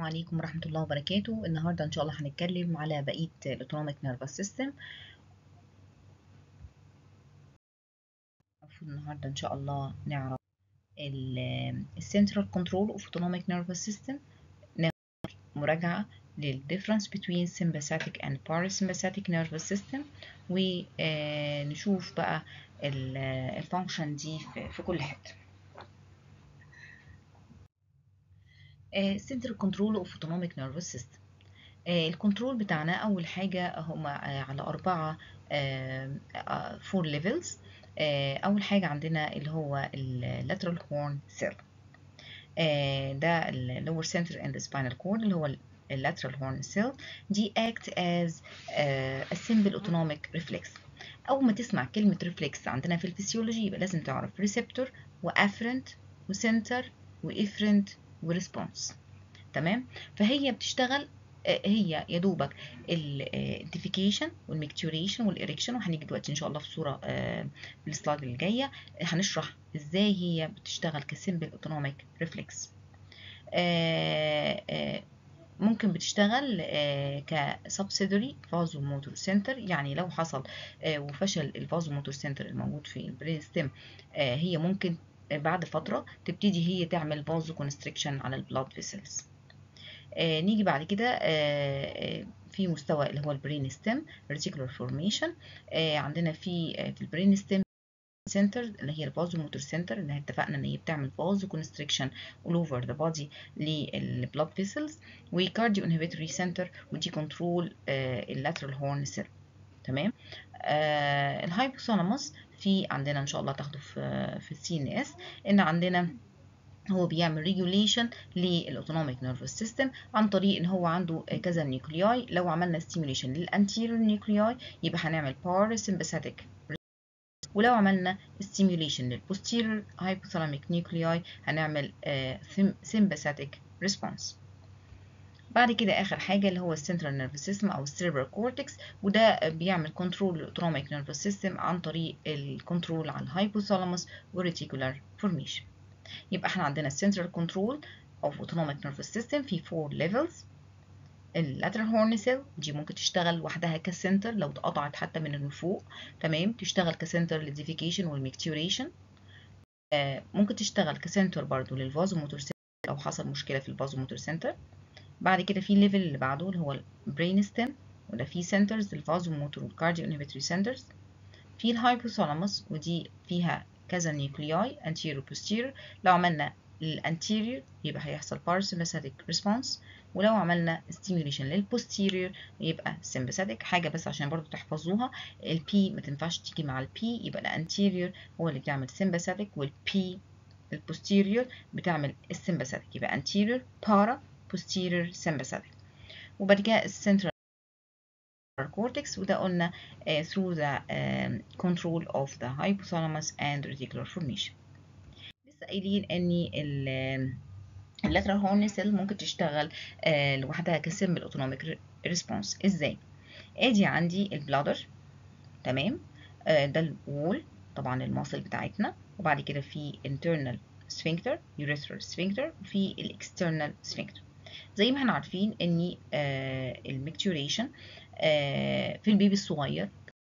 عليكم ورحمة الله وبركاته النهاردة إن شاء الله هنتكلم على بقية الأوتونوميك نيرفس سيستم المفروض النهاردة إن شاء الله نعرف السنترال كنترول اوف autonomic nervous system نعمل مراجعة للديفرنس between sympathetic and parasympathetic nervous system ونشوف بقى الفانكشن دي في كل حتة سنترال كنترول اوف اوتونوميك نيرفس سيستم الكنترول بتاعنا اول حاجه هما على اربعه فور ليفلز اول حاجه عندنا اللي هو اللاترال هورن سيل ده اللور سنتر اند سباينال كورد اللي هو اللاترال هورن سيل دي act as a simple autonomic reflex اول ما تسمع كلمه ريفلكس عندنا في الفسيولوجي يبقى لازم تعرف ريسبتور وافرنت وسنتر وافرنت وريسبونس تمام فهي بتشتغل هي يا دوبك الانتيفيكيشن والميكتوريشن والاريكشن وهنيجي دلوقتي ان شاء الله في صوره في السلايد اللي جايه هنشرح ازاي هي بتشتغل كسيمبل اوتونوميك ريفلكس ممكن بتشتغل كسبسيدري فازو موتور سنتر يعني لو حصل وفشل الفازو موتور سنتر الموجود في البرين ستيم هي ممكن بعد فترة تبتدي هي تعمل فازو كونستريكشن على البلاد فيسلز آه نيجي بعد كده آه في مستوى اللي هو البرين ستيم ريتيكولار فورميشن آه عندنا في آه في البرين ستيم سنتر اللي هي الفازو موتور سنتر اللي اتفقنا ان هي بتعمل فازو كونستريكشن all over the body للبلاد فيسلز وكارديو انهبيتوري سنتر ودي كنترول اللاترال هورن سيل تمام آه الهايبوثالاموس في عندنا ان شاء الله تاخده في في السي ان اس ان عندنا هو بيعمل ريجوليشن للاوتونوميك نيرفس سيستم عن طريق ان هو عنده كذا نيوكلياي لو عملنا ستيميوليشن للانتيريور نيوكلياي يبقى هنعمل باراسمباثيك ولو عملنا ستيميوليشن للبوستيريور هايبوثالاميك نيوكلياي هنعمل سمباثيك ريسبونس بعد كده اخر حاجه اللي هو السنترال نيرفس سيستم او السيربرال كورتكس وده بيعمل كنترول للاوتونوميك نيرفس سيستم عن طريق الكنترول على الهايبوثالاموس والريتيكولار فورميشن يبقى احنا عندنا السنترال كنترول اوف اوتونوميك نيرفس سيستم في 4 ليفلز اللاترال هورن سيل دي ممكن تشتغل لوحدها كسنتر لو اتقطعت حتى من اللي فوق تمام تشتغل كسنتر للديفيكيشن والميكتوريشن آه ممكن تشتغل كسنتر برضو للفازو موتور سيل لو حصل مشكله في الفازو موتور سنتر بعد كده في الليفل اللي بعده اللي هو البرين ستيم وده في سنترز الفازو موتور والكارديو انهبيتوري سنترز في الهايبوثالاموس ودي فيها كذا نيوكلياي anterior posterior لو عملنا الانتيريور يبقى هيحصل parasympathetic response ولو عملنا stimulation للبوستيريور يبقى sympathetic حاجة بس عشان برضو تحفظوها البي ما تنفعش تيجي مع البي يبقى الانتيريور هو اللي بيعمل sympathetic والبي البوستيريور بتعمل السمباثيك يبقى anterior para posterior sympathetic وبعد كده السنترال cortex وده قلنا uh, through the um, control of the hypothalamus and reticular formation لسه قايلين ان اللاترال هورن سيل ممكن تشتغل uh, لوحدها كسيمبل اوتونوميك ريسبونس ازاي ادي عندي البلادر تمام uh, ده الوول طبعا الماسل بتاعتنا وبعد كده في internal sphincter urethral sphincter وفي الاكسترنال sphincter زي ما احنا عارفين ان الميكتوريشن في البيبي الصغير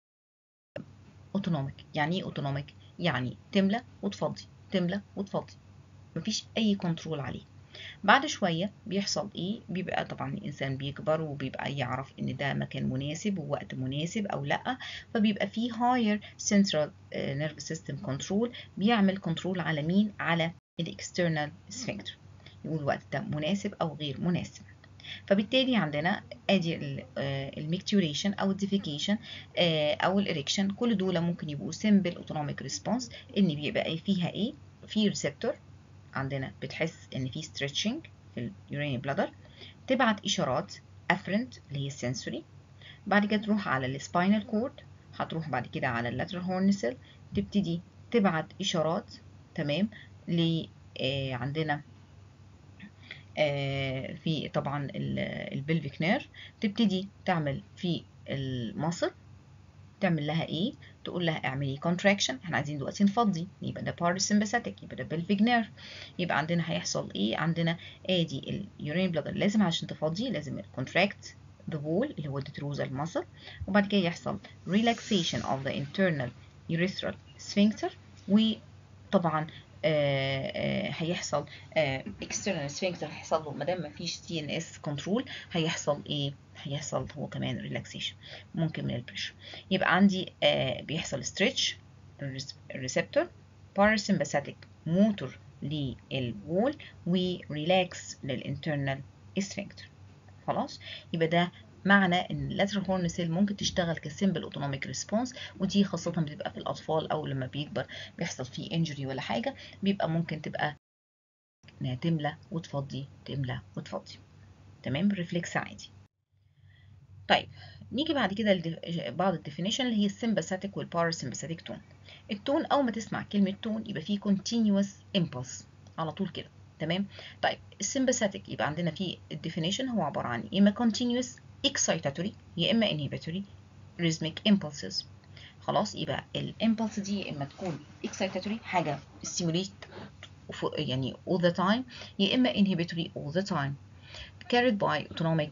اوتونوميك يعني ايه اوتونوميك يعني تملى وتفضي تملى وتفضي مفيش اي كنترول عليه بعد شوية بيحصل ايه بيبقى طبعا الانسان بيكبر وبيبقى يعرف ان ده مكان مناسب ووقت مناسب او لا فبيبقى فيه higher central nervous system control بيعمل كنترول على مين على الاكسترنال sphincter يقول الوقت ده مناسب او غير مناسب فبالتالي عندنا ادي الميكتوريشن او الديفيكيشن او الاريكشن كل دول ممكن يبقوا سيمبل اوتونوميك ريسبونس ان بيبقى فيها ايه في ريسبتور عندنا بتحس ان في ستريتشنج في اليوريني بلادر تبعت اشارات افرنت اللي هي السنسوري بعد كده تروح على السباينال كورد هتروح بعد كده على اللاترال هورن سيل تبتدي تبعت اشارات تمام ل عندنا في طبعا البلفيك نير تبتدي تعمل في المصل تعمل لها ايه تقول لها اعملي contraction احنا عايزين دلوقتي نفضي يبقى ده parasympathetic يبقى ده pelvic nerve يبقى عندنا هيحصل ايه عندنا ادي اليورين بلادر لازم عشان تفضي لازم contract the wall اللي هو detrusal muscle وبعد كده يحصل relaxation of the internal urethral sphincter وطبعا آه آه هيحصل آه external sphincter هيحصل له ما دام مفيش سي ان اس كنترول هيحصل ايه هيحصل هو كمان ريلاكسيشن ممكن من البريشر يبقى عندي بيحصل stretch الريسبتور parasympathetic موتور للوول وريلاكس للانترنال sphincter خلاص يبقى ده معنى ان اللاترال هورن سيل ممكن تشتغل كسيمبل اوتونوميك ريسبونس ودي خاصه بتبقى في الاطفال او لما بيكبر بيحصل فيه انجري ولا حاجه بيبقى ممكن تبقى انها تملى وتفضي تملى وتفضي تمام ريفلكس عادي طيب نيجي بعد كده بعض الديفينيشن اللي هي السمباثيك والباراسمباثيك تون التون اول ما تسمع كلمه تون يبقى فيه continuous impulse على طول كده تمام طيب السمباثيك يبقى عندنا فيه الديفينيشن هو عباره عن اما continuous excitatory يا اما inhibitory rhythmic impulses خلاص يبقى الامبلس دي يا اما تكون excitatory حاجه stimulate يعني all the time يا اما inhibitory all the time carried by autonomic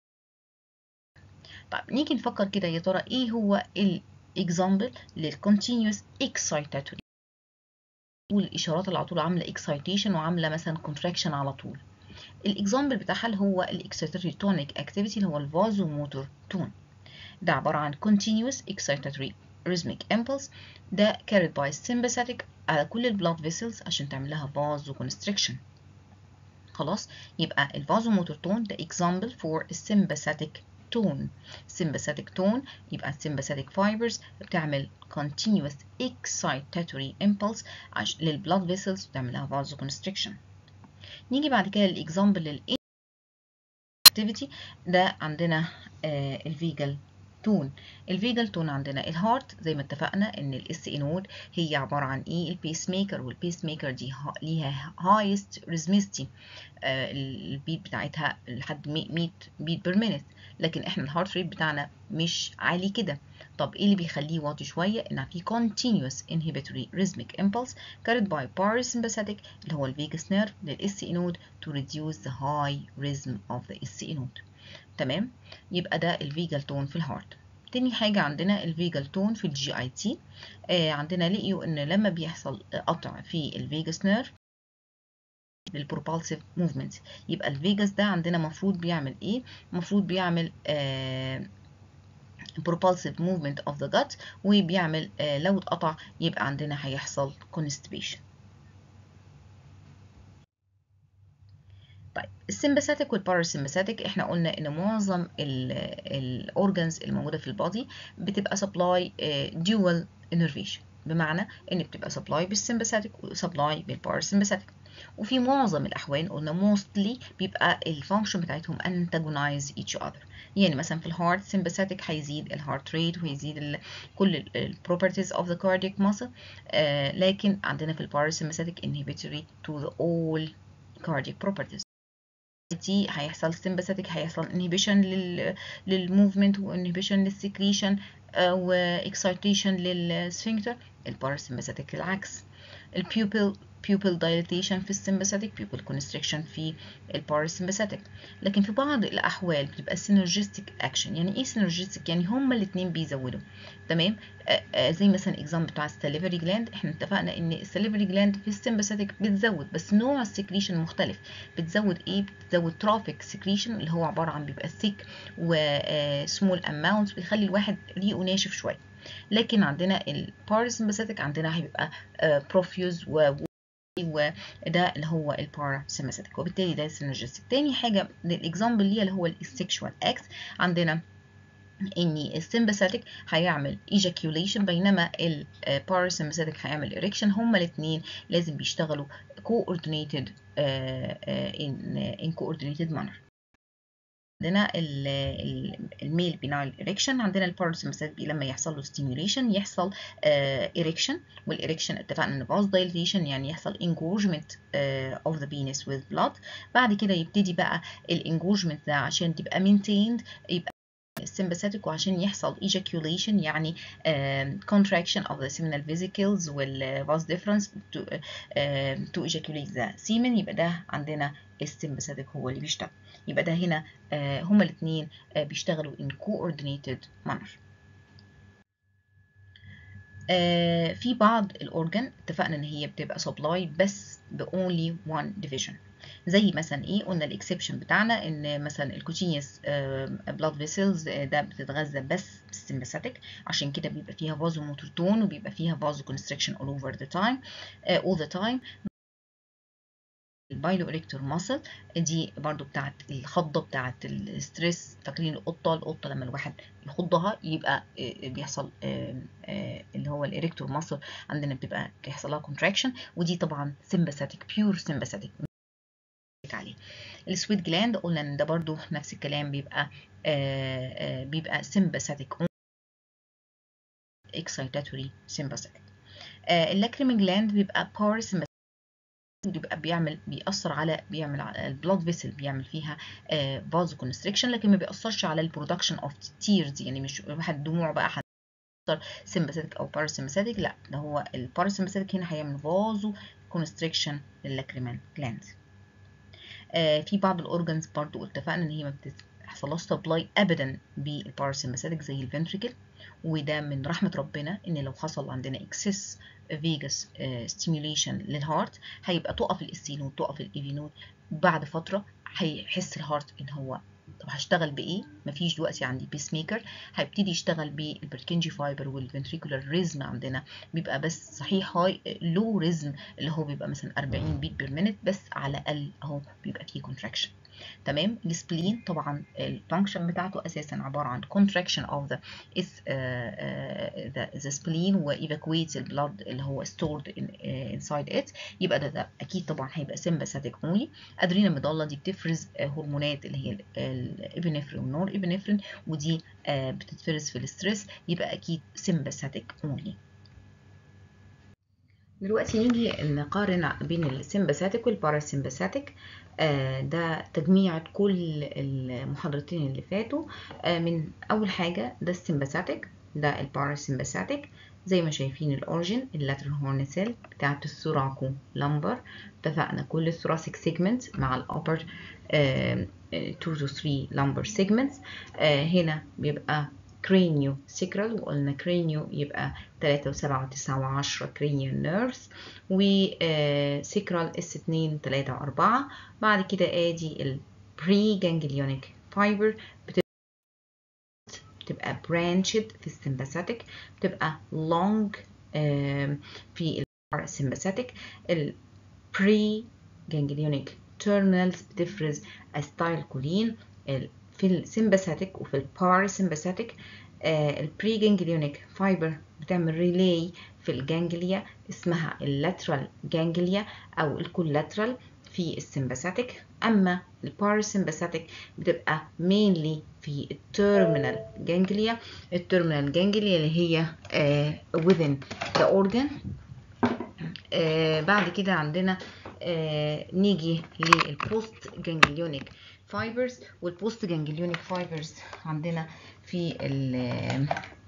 طيب نيجي نفكر كده يا ترى ايه هو الاكزامبل للكونتينيوس excitatory والاشارات اللي على طول عامله excitation وعامله مثلا contraction على طول الاكزامبل بتاعها اللي هو الاكسيتاتوري تونيك اكتيفيتي اللي هو الفازو موتور تون ده عباره عن continuous excitatory rhythmic impulse ده carried by sympathetic على كل البلاد فيسلز عشان تعمل لها فازو constriction خلاص يبقى الفازو موتور تون ده example for sympathetic tone sympathetic tone يبقى sympathetic fibers بتعمل continuous excitatory impulse للبلاد فيسلز وتعمل لها vasoconstriction نيجي بعد كده للاكزامبل لل activity ده عندنا آه الفيجل تون الفيجل تون عندنا الهارت زي ما اتفقنا ان الاس اي نود هي عباره عن ايه البيس ميكر والبيس ميكر دي ليها هايست ريزمستي آه البيت بتاعتها لحد 100 بيت بير مينيت لكن احنا الهارت ريت بتاعنا مش عالي كده طب ايه اللي بيخليه واطي شويه ان في continuous inhibitory rhythmic impulse carried by parasympathetic اللي هو الفيجاس نيرف للاس اي نود to reduce the high rhythm of the اس اي نود تمام يبقى ده الفيجال تون في الهارت تاني حاجة عندنا الفيجال تون في الجي اي تي آه عندنا لقيوا ان لما بيحصل قطع في الفيجاس نيرف للبروبالسيف موفمنت يبقى الفيجاس ده عندنا مفروض بيعمل ايه مفروض بيعمل آه propulsive movement of the gut وبيعمل آه لو اتقطع يبقى عندنا هيحصل constipation طيب السمباثيك والباراسمباثيك احنا قلنا ان معظم الاورجنز الموجوده في البادي بتبقى سبلاي ديوال انرفيشن بمعنى ان بتبقى سبلاي بالسمباثيك وسبلاي بالباراسمباثيك وفي معظم الاحوال قلنا mostly بيبقى الفانكشن بتاعتهم antagonize each other يعني مثلا في الهارت سمباثيك هيزيد الهارت ريت ويزيد ال كل البروبرتيز اوف ذا كاردياك ماسل لكن عندنا في الباراسمباثيك inhibitory to the all cardiac properties دي هيحصل سمباثيك هيحصل انهبيشن لل للموفمنت وانهبيشن للسكريشن واكسايتيشن للسفنكتر الباراسمباثيك العكس البيوبل pupil dilatation في السمباثيك pupil constriction في الباراسمباثيك لكن في بعض الأحوال بتبقى synergistic action يعني إيه synergistic يعني هما الاتنين بيزودوا تمام آآ آآ زي مثلا example بتاع السليفري جلاند احنا اتفقنا ان السليفري جلاند في السمباثيك بتزود بس نوع السكريشن مختلف بتزود ايه بتزود ترافيك سكريشن اللي هو عبارة عن بيبقى thick و small amount بيخلي الواحد ريقه ناشف شوية لكن عندنا الباراسمباثيك عندنا هيبقى بروفيوز و وده اللي هو الباراسمباثيك وبالتالي ده سينرجستيك تاني حاجه الاكزامبل ليها اللي هو السكشوال اكت عندنا ان السمباثيك هيعمل ejaculation بينما الباراسمباثيك هيعمل erection هما الاثنين لازم بيشتغلوا coordinated uh, uh, in, uh, in coordinated manner عندنا الميل بينال اريكشن عندنا الباراسمباثيك لما يحصل له ستيميوليشن يحصل اريكشن والاريكشن اتفقنا ان باز دايليتيشن يعني يحصل انجورجمنت اوف ذا بينس وذ بلاد بعد كده يبتدي بقى الانجورجمنت ده عشان تبقى مينتيند يبقى السمباثيك وعشان يحصل ejaculation يعني um, contraction of the seminal vesicles وال vas difference to, uh, to ejaculate the semen يبقى ده عندنا السمباثيك هو اللي بيشتغل يبقى ده هنا uh, هما الاثنين uh, بيشتغلوا in coordinated manner آه في بعض الاورجن اتفقنا ان هي بتبقى سبلاي بس ب only one division زي مثلا ايه قلنا الاكسبشن بتاعنا ان مثلا الكوتينيوس بلاد فيسلز ده بتتغذى بس بالسمباثيك عشان كده بيبقى فيها فازو موتور تون وبيبقى فيها فازو كونستريكشن all over the time uh, all the time البايلو اريكتور ماسل دي برضو بتاعت الخضه بتاعت الستريس فاكرين القطه القطه لما الواحد يخضها يبقى بيحصل اللي هو الاريكتور ماسل عندنا بتبقى بيحصل لها كونتراكشن ودي طبعا سمباثيك بيور سمباثيك عليه السويت جلاند قلنا ان ده برضو نفس الكلام بيبقى آآ آآ بيبقى سمباثيك excitatory sympathetic اللاكريمين جلاند بيبقى باراسمباثيك بيبقى بيعمل بيأثر على بيعمل على البلاد فيسل بيعمل فيها فازو كونستريكشن لكن ما بيأثرش على البرودكشن اوف تيرز يعني مش واحد دموع بقى هتأثر سمباثيك او باراسمباثيك لا ده هو الباراسمباثيك هنا هيعمل فازو كونستريكشن للاكريمان جلاند آه في بعض الاورجنز برضو اتفقنا ان هي ما بتحصلهاش سبلاي ابدا بالباراسمباثيك زي الفنتريكل وده من رحمه ربنا ان لو حصل عندنا اكسس فيجاس ستيميوليشن للهارت هيبقى تقف الاستي نود تقف الايفي نود بعد فتره هيحس الهارت ان هو طب هشتغل بايه مفيش دلوقتي عندي بيس ميكر هيبتدي يشتغل بالبركنجي فايبر والفنتريكولار ريزم عندنا بيبقى بس صحيح هاي لو ريزم اللي هو بيبقى مثلا 40 بيت بير مينت بس على الاقل اهو بيبقى فيه كونتراكشن تمام السبلين طبعا الفانكشن بتاعته اساسا عباره عن contraction of the is uh, uh, the, the spleen و evacuates البلاد اللي هو stored in, uh, inside it يبقى ده, ده اكيد طبعا هيبقى sympathetic only ادرينا مضله دي بتفرز هرمونات اللي هي الابنفرين والنور ابنفرين ودي بتتفرز في الستريس يبقى اكيد sympathetic only دلوقتي نيجي نقارن بين السمباثيك والباراسمباثيك آه ده تجميع كل المحاضرتين اللي فاتوا آه من اول حاجه ده السمباثيك ده الباراسمباثيك زي ما شايفين الاورجن اللاترال هورن سيل بتاعت الثوراكو لامبر اتفقنا كل الثوراسيك سيجمنت مع الابر 2 to 3 لامبر سيجمنتس هنا بيبقى كرينيو سيكرال وقلنا كرينيو يبقى 3 و7 و9 و10 كرينيو نيرفز وسيكرال اس 2 3 و4 بعد كده ادي البري جانجليونيك فايبر بتبقى برانشد في السمباثيك بتبقى لونج في السمباثيك البري جانجليونيك تيرمينالز بتفرز استايل كولين في السمباثيك وفي الباراسمباثيك آه البري جانجليونيك فايبر بتعمل ريلاي في الجانجليا اسمها اللاترال جانجليا او الكولاترال في السمباثيك اما الباراسمباثيك بتبقى mainly في التيرمينال جانجليا التيرمينال جانجليا اللي هي آه within the organ آه بعد كده عندنا آه نيجي للبوست جانجليونيك فايبرز والبوست جانجليونيك فايبرز عندنا في ال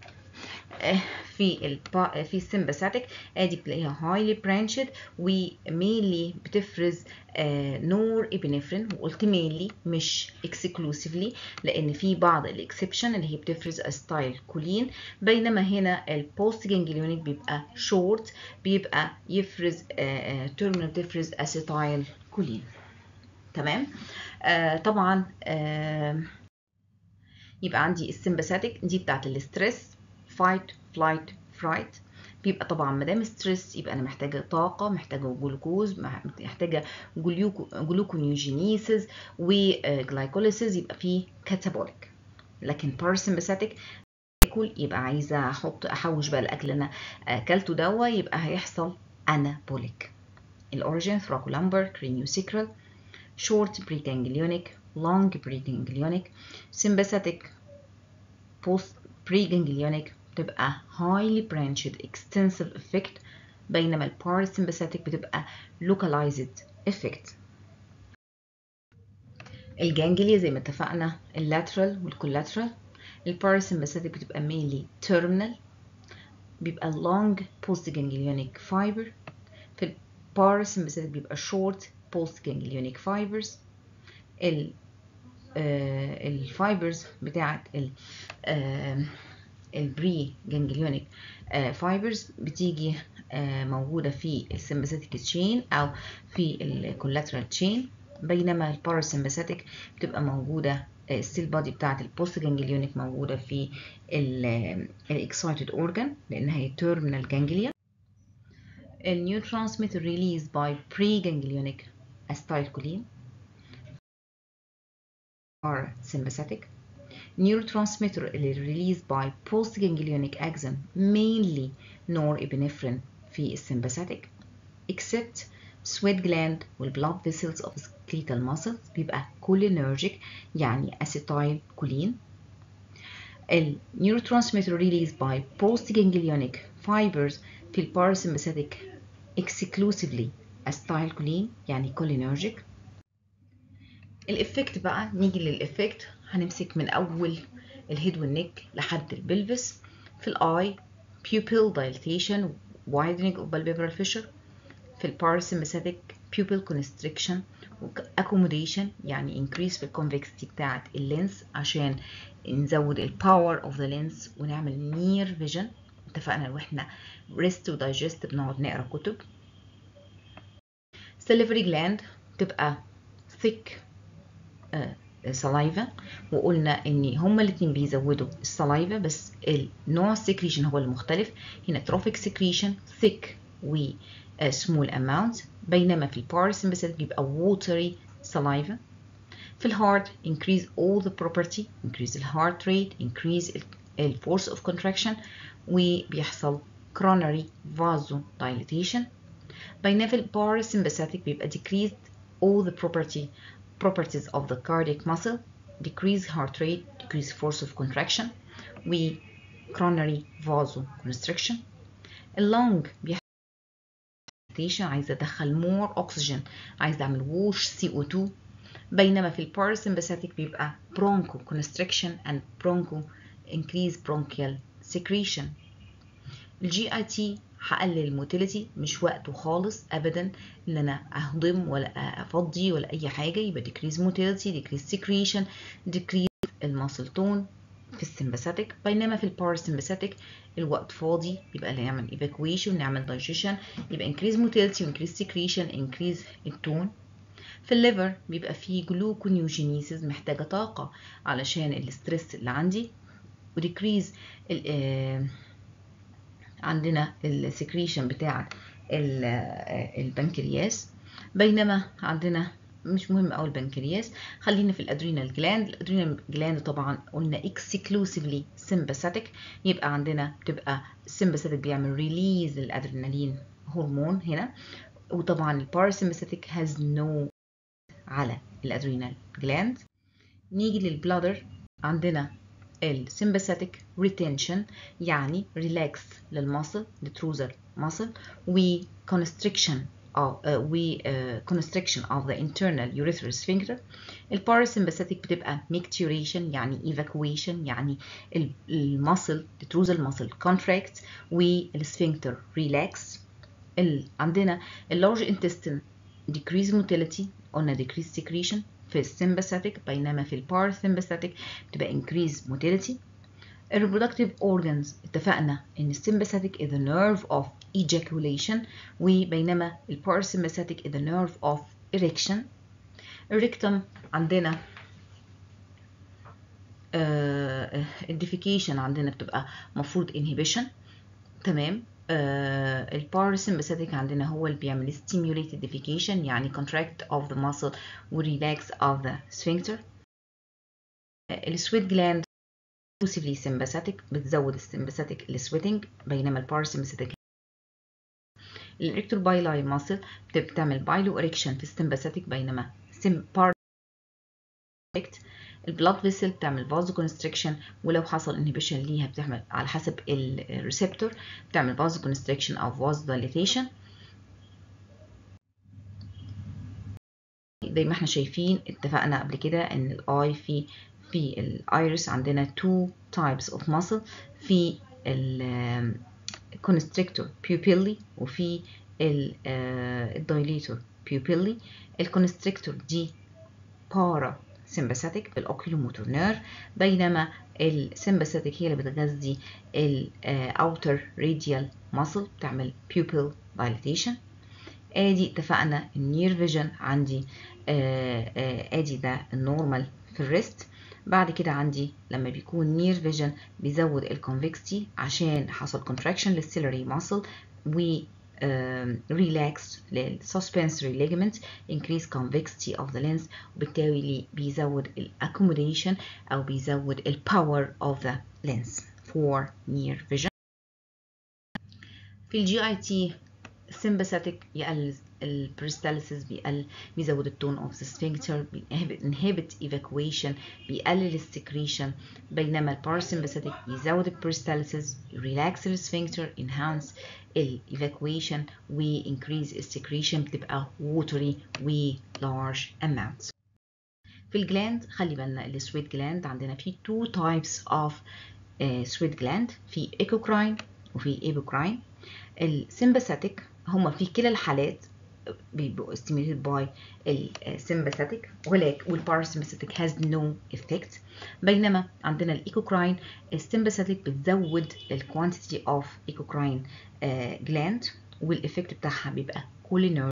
في ال في السمباثيك ادي بتلاقيها هايلي برانشد ومينلي بتفرز نور ابنفرين وقلت مينلي مش اكسكلوسيفلي لان في بعض الاكسبشن اللي هي بتفرز استايل كولين بينما هنا البوست جانجليونيك بيبقى شورت بيبقى يفرز تيرمينال بتفرز اسيتايل كولين تمام آه طبعا آه يبقى عندي السمباثيك دي بتاعت الاسترس فايت فلايت فرايت بيبقى طبعا ما دام ستريس يبقى انا محتاجه طاقه محتاجه جلوكوز محتاجه جلوكونيوجينيسيس وجلايكوليسيس يبقى في كاتابوليك لكن باراسمباثيك اكل يبقى عايزه احط احوش بقى الاكل اللي انا اكلته دوا يبقى هيحصل انابوليك الاوريجين ثراكولامبر كرينيوسيكرال short preganglionic, long preganglionic, sympathetic post preganglionic بتبقى highly branched extensive effect بينما الباراسمباثيك بتبقى localized effect. الجانجليا زي ما اتفقنا اللاترال والكولاترال الباراسمباثيك بتبقى mainly terminal بيبقى long post ganglionic fiber في الباراسمباثيك بيبقى short post ganglionic fibers ال آه الفايبرز بتاعت ال آه البري جانجليونيك فايبرز بتيجي آه موجوده في السمباثيك تشين او في الكولاترال تشين بينما الباراسمباثيك بتبقى موجوده السيل بادي بتاعت البوست جانجليونيك موجوده في الاكسايتد اورجان لانها هي تيرمينال جانجليا النيوترانسميتر ريليز باي بري جانجليونيك acetylcholine are sympathetic neurotransmitter اللي released by postganglionic axon mainly norepinephrine في السمباثيك except sweat gland والblood vessels of skeletal muscles بيبقى cholinergic يعني acetylcholine ال neurotransmitter released by postganglionic fibers في الباراسمباثيك exclusively acetylcholine يعني cholinergic الافكت بقى نيجي للافكت هنمسك من اول الهيد والنك لحد البلفس في الاي pupil dilatation widening of palpebral fissure في الباراسمباثيك pupil constriction accommodation يعني increase في الكونفكستي بتاعت اللينس عشان نزود الباور اوف ذا لينس ونعمل نير فيجن اتفقنا لو احنا ريست ودايجست بنقعد نقرا كتب salivary gland تبقى thick سلايفا وقلنا ان هما الاثنين بيزودوا السلايفا بس النوع السكريشن هو المختلف هنا تروفيك سكريشن ثيك و سمول اماونت بينما في الباراسمباثيك بيبقى watery saliva في الهارت increase all the property increase the heart rate increase the force of contraction وبيحصل coronary vasodilatation بينما في الباراسمباثيك بيبقى decreased all the property properties of the cardiac muscle decrease heart rate decrease force of contraction و coronary vasoconstriction اللونج بيحصل عايزه ادخل more oxygen عايزه اعمل ووش CO2 بينما في الباراسمباثيك بيبقى broncho constriction and broncho increase bronchial secretion الجي اي تي هقلل الموتيليتي مش وقته خالص ابدا ان انا اهضم ولا افضي ولا اي حاجه يبقى decrease motility decrease secretion decrease الماسل تون في السمباثيك بينما في الباراسمباثيك الوقت فاضي يبقى نعمل evacuation نعمل digestion يبقى increase motility increase secretion increase التون في الليفر بيبقى فيه جلوكونيوجينيسيس محتاجه طاقه علشان الاسترس اللي عندي وديكريز عندنا السكريشن بتاع البنكرياس بينما عندنا مش مهم قوي البنكرياس خلينا في الادرينال جلاند الادرينال جلاند طبعا قلنا اكسكلوسيفلي سمباثيك يبقى عندنا بتبقى السمباثيك بيعمل ريليز للادرينالين هرمون هنا وطبعا الباراسمباثيك هاز نو على الادرينال جلاند نيجي للبلادر عندنا السمباثيك ريتنشن يعني ريلاكس للمصل للتروزر مصل و constriction of uh, و uh, constriction of the internal urethral sphincter الباراسمباثيك بتبقى micturition يعني evacuation يعني المصل التروزر مصل contracts والسفنكتر relax ال عندنا اللارج intestine decrease motility قلنا decrease secretion في السمباثيك بينما في الباراسمباثيك بتبقى increase motility الريبرودكتيف organs اتفقنا ان السمباثيك is the nerve of ejaculation وبينما الباراسمباثيك is the nerve of erection الريكتم عندنا الديفيكيشن عندنا بتبقى مفروض inhibition تمام آه الباراسمباثيك عندنا هو اللي بيعمل stimulated defecation يعني contract of the muscle و relax of the sphincter السويت جلاند exclusively sympathetic بتزود السمباثيك السويتنج بينما الباراسمباثيك الريكتور بايلاي ماسل بتعمل بايلو اريكشن في السمباثيك بينما البلاد فيسل بتعمل فازو كونستريكشن ولو حصل انهبيشن ليها بتعمل على حسب الريسبتور بتعمل فازو كونستريكشن او فازو دايليتيشن زي ما احنا شايفين اتفقنا قبل كده ان الاي في في الايرس عندنا two types of muscle في ال constrictor pupilli وفي الدايليتور pupilli الكونستريكتور دي بارا سمباثيك بالاوكيلوموتور نيرف بينما السمباثيك هي اللي بتغذي الاوتر راديال ماسل بتعمل pupil dilatation ادي اتفقنا النير فيجن عندي آه آه ادي ده النورمال في الريست بعد كده عندي لما بيكون نير فيجن بيزود الكونفكستي عشان حصل كونتراكشن للسيلري ماسل و ريلاكس للسسبنسوري ليجمنت increase convexity of the lens وبالتالي بيزود الاكوموديشن او بيزود الباور of the lens for near vision في الجي اي تي sympathetic يقلل البريستاليسيس بيقلل بيزود التون اوف ذا سفنكتر بينهبت evacuation بيقلل السكريشن بينما الباراسمباثيك بيزود البريستاليسيس ريلاكس السفنكتر enhance الايفاكويشن و increase السكريشن بتبقى watery و large amounts في الجلاند خلي بالنا السويت جلاند عندنا في two types of سويت جلاند في ايكوكراين وفي ايبوكراين السمباثيك هما في كلا الحالات بيبقوا stimulated by السمباثيك ولكن والباراسمباثيك has no effect بينما عندنا الايكوكراين السمباثيك بتزود الكوانتيتي اوف ايكوكراين جلاند والافكت بتاعها بيبقى كولينر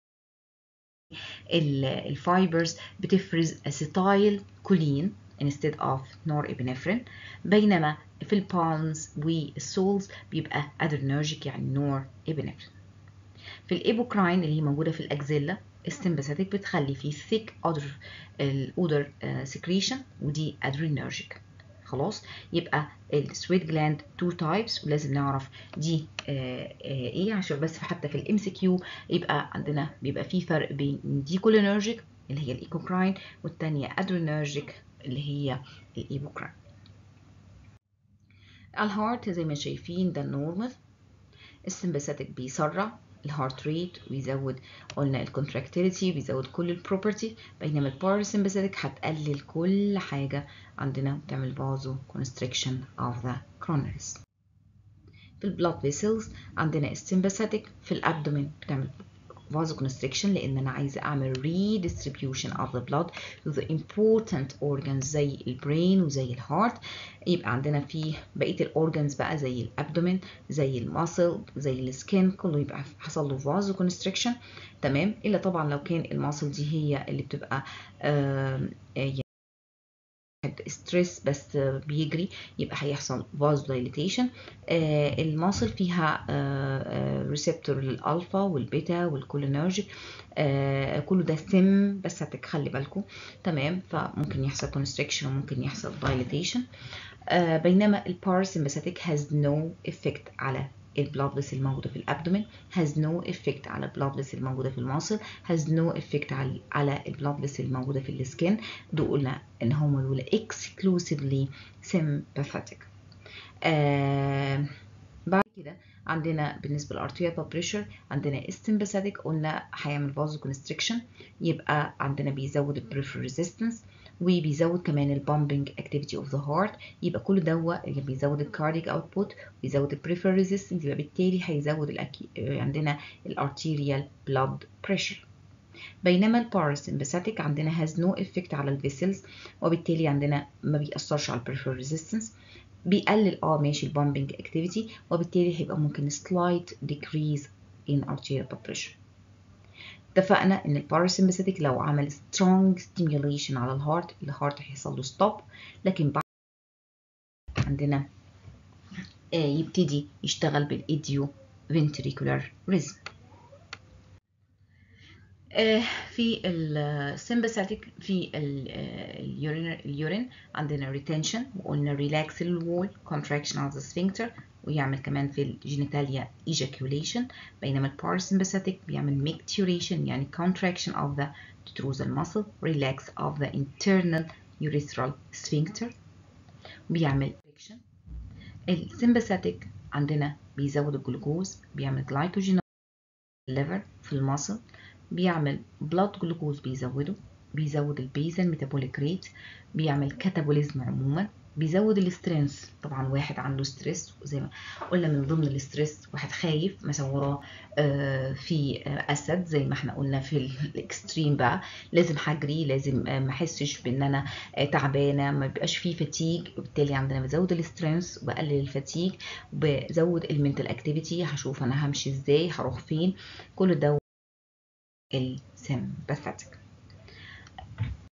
الفايبرز بتفرز اسيتايل كولين instead of norepinephrine بينما في البالمز والسولز بيبقى adrenergic يعني norepinephrine في الايبوكراين اللي هي موجوده في الاكزيلا السمباثيك بتخلي فيه thick odor الاودر سكريشن ودي adrenergic خلاص يبقى السويت جلاند تو تايبس ولازم نعرف دي آآ آآ ايه عشان بس حتى في الام سي كيو يبقى عندنا بيبقى في فرق بين دي كولينرجيك اللي هي الايكوكراين والثانيه ادرينرجيك اللي هي الايبوكراين الهارت زي ما شايفين ده النورمال السمباثيك بيسرع الهارت ريت ويزود قلنا الكونتراكتيليتي بيزود كل البروبرتي بينما الباراسمباثيك هتقلل كل حاجة عندنا بتعمل بازو كونستريكشن اوف ذا كرونريز في البلاد فيسلز عندنا السمباثيك في الابدومين بتعمل vasoconstriction لان انا عايزه اعمل redistribution of the blood to the important organs زي البرين وزي الهارت يبقى عندنا في بقيه الاورجنز بقى زي الابدومين زي الماسل زي السكين كله يبقى حصل له vasoconstriction تمام الا طبعا لو كان الماسل دي هي اللي بتبقى آه يعني ستريس بس بيجري يبقى هيحصل فاز دايليتيشن آه الماسل فيها ريسبتور آه للالفا والبيتا والكولينرجيك آه كله ده سم بس هتخلي بالكم تمام فممكن يحصل كونستريكشن وممكن يحصل دايليتيشن بينما الباراسمباثيك has no effect على البلاد فيسل الموجودة في الابدومين has no effect على البلاد فيسل الموجودة في الماسل has no effect على على البلاد فيسل الموجودة في السكين دول قلنا ان هم دول exclusively sympathetic آه بعد كده عندنا بالنسبة للارتيريال بلاد بريشر عندنا السمباثيك قلنا هيعمل فازو كونستريكشن يبقى عندنا بيزود البريفر ريزيستنس وبيزود كمان البامبنج اكتيفيتي اوف ذا هارت يبقى كل دوا بيزود الكارديك اوتبوت بيزود البريفر ريزيستنس يبقى بالتالي هيزود الأكي... عندنا الارتيريال بلاد بريشر بينما الباراسمباثيك عندنا هاز نو افكت على الفيسلز وبالتالي عندنا ما بيأثرش على البريفر ريزيستنس بيقلل اه ماشي البامبنج اكتيفيتي وبالتالي هيبقى ممكن slight decrease in arterial blood pressure اتفقنا ان الباراسمباثيك لو عمل strong stimulation على الهارت الهارت هيحصل له stop لكن بعد عندنا آه يبتدي يشتغل بالايديو ventricular rhythm آه في السمباثيك في اليورين اليورين عندنا retention وقلنا relax الوول contraction of the sphincter ويعمل كمان في الجينيتاليا ejaculation بينما الباراسمباثيك بيعمل micturition يعني contraction of the detrusal muscle relax of the internal urethral sphincter بيعمل friction السمباثيك عندنا بيزود الجلوكوز بيعمل glycogen liver في المصل بيعمل blood glucose بيزوده بيزود البيزل ميتابوليك ريت بيعمل كاتابوليزم عموما بيزود الاسترنس طبعا واحد عنده ستريس زي ما قلنا من ضمن الاستريس واحد خايف مثلا وراه آه، في آه، اسد زي ما احنا قلنا في الاكستريم بقى لازم هجري لازم آه، ما احسش بان انا آه، تعبانه ما بيبقاش فيه فتيج وبالتالي عندنا بزود الاسترنس وبقلل الفتيج وبزود المنتال اكتيفيتي هشوف انا همشي ازاي هروح فين كل ده السمباثيك